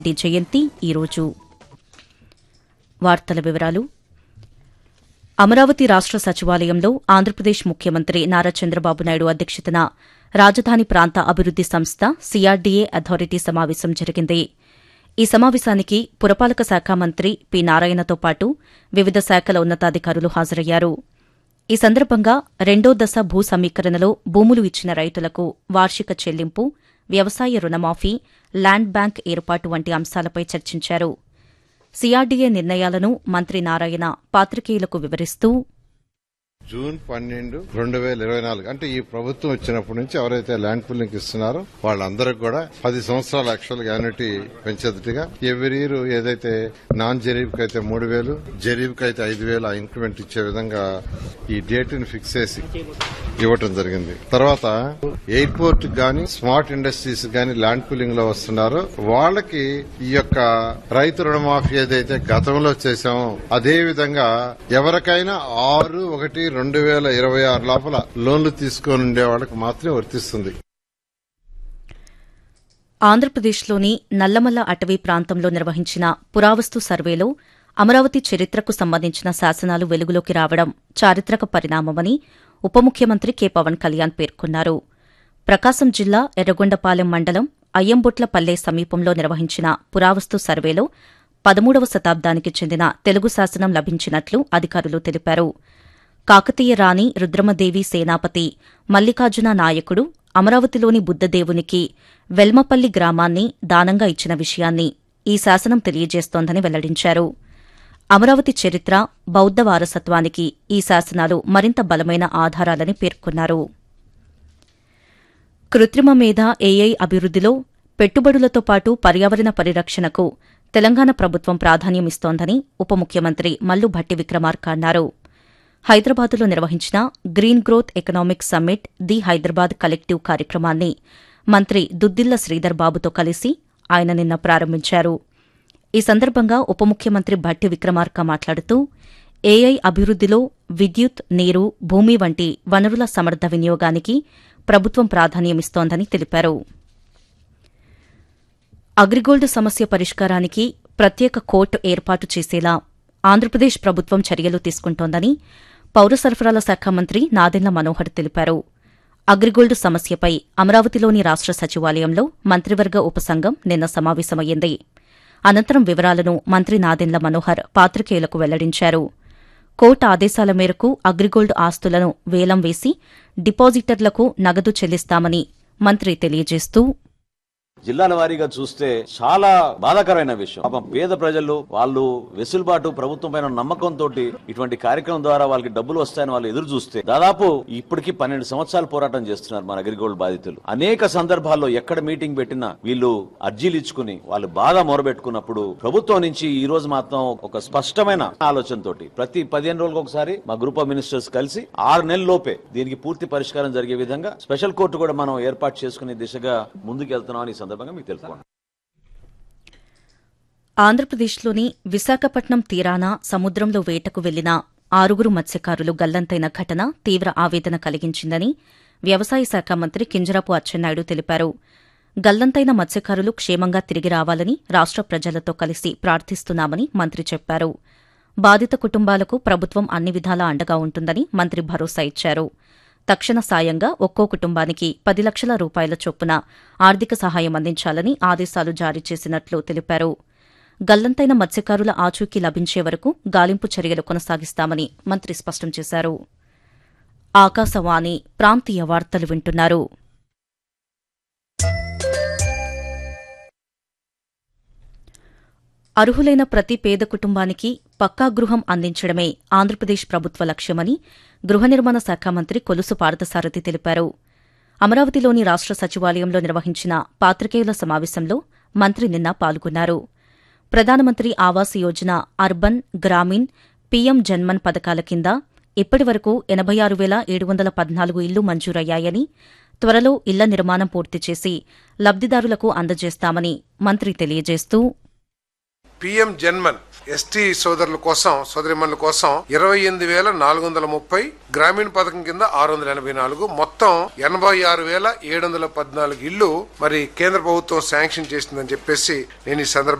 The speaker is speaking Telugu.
ది జయంతి ఈరోజు వార్తల వివరాలు అమరావతి రాష్ట సచివాలయంలో ఆంధ్రప్రదేశ్ ముఖ్యమంత్రి నారా చంద్రబాబు నాయుడు అధ్యక్షతన రాజధాని ప్రాంత అభివృద్ది సంస్థ సీఆర్డీఏ అథారిటీ సమావేశం జరిగింది ఈ సమావేశానికి పురపాలక శాఖ మంత్రి పి నారాయణతో పాటు వివిధ శాఖల ఉన్నతాధికారులు హాజరయ్యారు ఈ సందర్భంగా రెండో దశ భూ సమీకరణలో భూములు ఇచ్చిన రైతులకు వార్షిక చెల్లింపు వ్యవసాయ రుణమాఫీ ల్యాండ్ బ్యాంక్ ఏర్పాటు వంటి అంశాలపై చర్చించారు సీఆర్డీఏ నిర్ణయాలను మంత్రి నారాయణ పాత్రికేయులకు వివరిస్తూ జూన్ పన్నెండు రెండు వేల ఇరవై నాలుగు అంటే ఈ ప్రభుత్వం వచ్చినప్పటి నుంచి ఎవరైతే ల్యాండ్ పూలింగ్ ఇస్తున్నారో వాళ్ళందరికి కూడా పది సంవత్సరాల యాక్చువల్ యాన్యుటీ పెంచేదిగా ఎవరి ఇయర్ ఏదైతే నాన్ జరీబ్ అయితే మూడు వేలు జరీబ్ అయితే ఐదు వేలు ఆ ఇంక్రిమెంట్ ఇచ్చే విధంగా ఈ డేట్ ని ఫిక్స్ చేసి ఇవ్వటం జరిగింది తర్వాత ఎయిర్పోర్ట్ గాని స్మార్ట్ ఇండస్ట్రీస్ గాని ల్యాండ్ పూలింగ్ లో వస్తున్నారో వాళ్ళకి ఈ యొక్క రైతు రుణమాఫీ ఏదైతే గతంలో చేశామో అదే విధంగా ఎవరికైనా ఆరు ఒకటి రెండు వేల ఇరవై ఆరు లోపల లోన్లు తీసుకొని ఉండే వాళ్ళకి మాత్రమే వర్తిస్తుంది ఆంధ్రప్రదేశ్లోని నల్లమల్ల అటవీ ప్రాంతంలో నిర్వహించిన పురావస్తు సర్వేలో అమరావతి చరిత్రకు సంబంధించిన శాసనాలు వెలుగులోకి రావడం చారిత్రక పరిణామమని ఉప ముఖ్యమంత్రి కె పవన్ కళ్యాణ్ పేర్కొన్నారు ప్రకాశం జిల్లా ఎర్రగొండపాలెం మండలం అయ్యంబొట్లపల్లె సమీపంలో నిర్వహించిన పురావస్తు సర్వేలో పదమూడవ శతాబ్దానికి చెందిన తెలుగు శాసనం లభించినట్లు అధికారులు తెలిపారు కాకతీయ రాణి రుద్రమదేవి సేనాపతి మల్లికార్జున నాయకుడు అమరావతిలోని బుద్దదేవునికి వెల్మపల్లి గ్రామాన్ని దానంగా ఇచ్చిన విషయాన్ని ఈ శాసనం తెలియజేస్తోందని వెల్లడించారు అమరావతి చరిత్ర బౌద్ద వారసత్వానికి ఈ శాసనాలు మరింత బలమైన ఆధారాలని పేర్కొన్నారు కృత్రిమ మేధ ఏఐ అభివృద్దిలో పెట్టుబడులతో పాటు పర్యావరణ పరిరక్షణకు తెలంగాణ ప్రభుత్వం ప్రాధాన్యమిస్తోందని ఉప ముఖ్యమంత్రి మల్లు భట్టి విక్రమార్క అన్నారు హైదరాబాద్లో నిర్వహించిన green growth economic summit the Hyderabad collective కార్యక్రమాన్ని మంత్రి దుద్దిల్ల శ్రీధర్ బాబుతో కలిసి ఆయన నిన్న ప్రారంభించారు ఈ సందర్భంగా ఉప ముఖ్యమంత్రి భట్టి విక్రమార్క మాట్లాడుతూ ఏఐ అభివృద్దిలో విద్యుత్ నీరు భూమి వంటి వనరుల సమర్థ వినియోగానికి ప్రభుత్వం ప్రాధాన్యమిస్తోందని తెలిపారు అగ్రిగోల్డ్ సమస్య పరిష్కారానికి ప్రత్యేక కోర్టు ఏర్పాటు చేసేలా ఆంధ్రప్రదేశ్ ప్రభుత్వం చర్యలు తీసుకుంటోందని పౌర సరఫరాల శాఖ మంత్రి నాదెండ్ల మనోహర్ తెలిపారు అగ్రిగోల్డ్ సమస్యపై అమరావతిలోని రాష్ట సచివాలయంలో మంత్రివర్గ ఉపసంఘం నిన్న సమావేశమయ్యింది అనంతరం వివరాలను మంత్రి నాదెండ్ల మనోహర్ పాత్రికేయులకు వెల్లడించారు కోర్టు ఆదేశాల మేరకు అగ్రిగోల్డ్ ఆస్తులను వేలం వేసి డిపాజిటర్లకు నగదు చెల్లిస్తామని మంత్రి తెలియజేస్తూ జిల్లాల వారీగా చూస్తే చాలా బాధాకరమైన విషయం పాపం పేద ప్రజలు వాళ్ళు వెసులుబాటు ప్రభుత్వం పైన నమ్మకంతో ఇటువంటి కార్యక్రమం ద్వారా వాళ్ళకి డబ్బులు వస్తాయని వాళ్ళు ఎదురు చూస్తే దాదాపు ఇప్పటికి పన్నెండు సంవత్సరాలు పోరాటం చేస్తున్నారు మన అగ్రిగోల్డ్ బాధితులు అనేక సందర్భాల్లో ఎక్కడ మీటింగ్ పెట్టినా వీళ్ళు అర్జీలు ఇచ్చుకుని వాళ్ళు బాగా మొరబెట్టుకున్నప్పుడు ప్రభుత్వం నుంచి ఈ రోజు మాత్రం ఒక స్పష్టమైన ఆలోచనతోటి ప్రతి పదిహేను రోజులకు ఒకసారి మా గ్రూప్ ఆఫ్ మినిస్టర్స్ కలిసి ఆరు నెలల లోపే దీనికి పూర్తి పరిష్కారం జరిగే విధంగా స్పెషల్ కోర్టు కూడా మనం ఏర్పాటు చేసుకునే దిశగా ముందుకు వెళ్తున్నాం ఈ సందర్భంగా మీకు తెలుసుకోండి ఆంధ్రప్రదేశ్లోని విశాఖపట్నం తీరాన సముద్రంలో వేటకు వెళ్లిన ఆరుగురు మత్స్యకారులు గల్లంతైన ఘటన తీవ్ర ఆవేదన కలిగించిందని వ్యవసాయ శాఖ మంత్రి కింజరాపు అచ్చెన్నాయుడు తెలిపారు గల్లంతైన మత్స్యకారులు క్షేమంగా తిరిగి రావాలని రాష్ట ప్రజలతో కలిసి ప్రార్థిస్తున్నామని మంత్రి చెప్పారు బాధిత కుటుంబాలకు ప్రభుత్వం అన్ని విధాలా అండగా ఉంటుందని మంత్రి భరోసా ఇచ్చారు తక్షణ సాయంగా ఒక్కో కుటుంబానికి పది లక్షల రూపాయల చొప్పున ఆర్థిక సహాయం అందించాలని ఆదేశాలు జారీ చేసినట్లు తెలిపారు గల్లంతైన మత్స్యకారుల ఆచూకీ లభించే వరకు గాలింపు చర్యలు కొనసాగిస్తామని మంత్రి స్పష్టం చేశారు ఆకాశవాణి ప్రాంతీయ వార్తలు వింటున్నారు అర్హులైన ప్రతి పేద కుటుంబానికి పక్కా గృహం అందించడమే ఆంధ్రప్రదేశ్ ప్రభుత్వ లక్ష్యమని గృహ నిర్మాణ శాఖ మంత్రి కొలుసు పార్థసారథి తెలిపారు అమరావతిలోని రాష్ట సచివాలయంలో నిర్వహించిన పాత్రికేయుల సమావేశంలో మంత్రి నిన్న పాల్గొన్నారు ప్రధానమంత్రి ఆవాస్ యోజన అర్బన్ గ్రామీణ్ పీఎం జన్మన్ పథకాల కింద ఇప్పటి వరకు ఎనబై ఆరు వేల ఏడు వందల పద్నాలుగు ఇళ్లు మంజూరయ్యాయని త్వరలో ఇళ్ల నిర్మాణం పూర్తి చేసి లబ్దిదారులకు అందజేస్తామని మంత్రి తెలియజేస్తూ పిఎం జన్మన్ ఎస్టీ సోదరుల కోసం సోదరిమణుల కోసం ఇరవై ఎనిమిది వేల నాలుగు వందల ముప్పై గ్రామీణ పథకం కింద ఆరు వందల ఎనభై నాలుగు మొత్తం ఎనభై ఆరు వేల ఏడు వందల పద్నాలుగు ఇళ్లు మరి కేంద్ర ప్రభుత్వం శాంక్షన్ చేసిందని చెప్పేసి నేను ఈ సందర్భంగా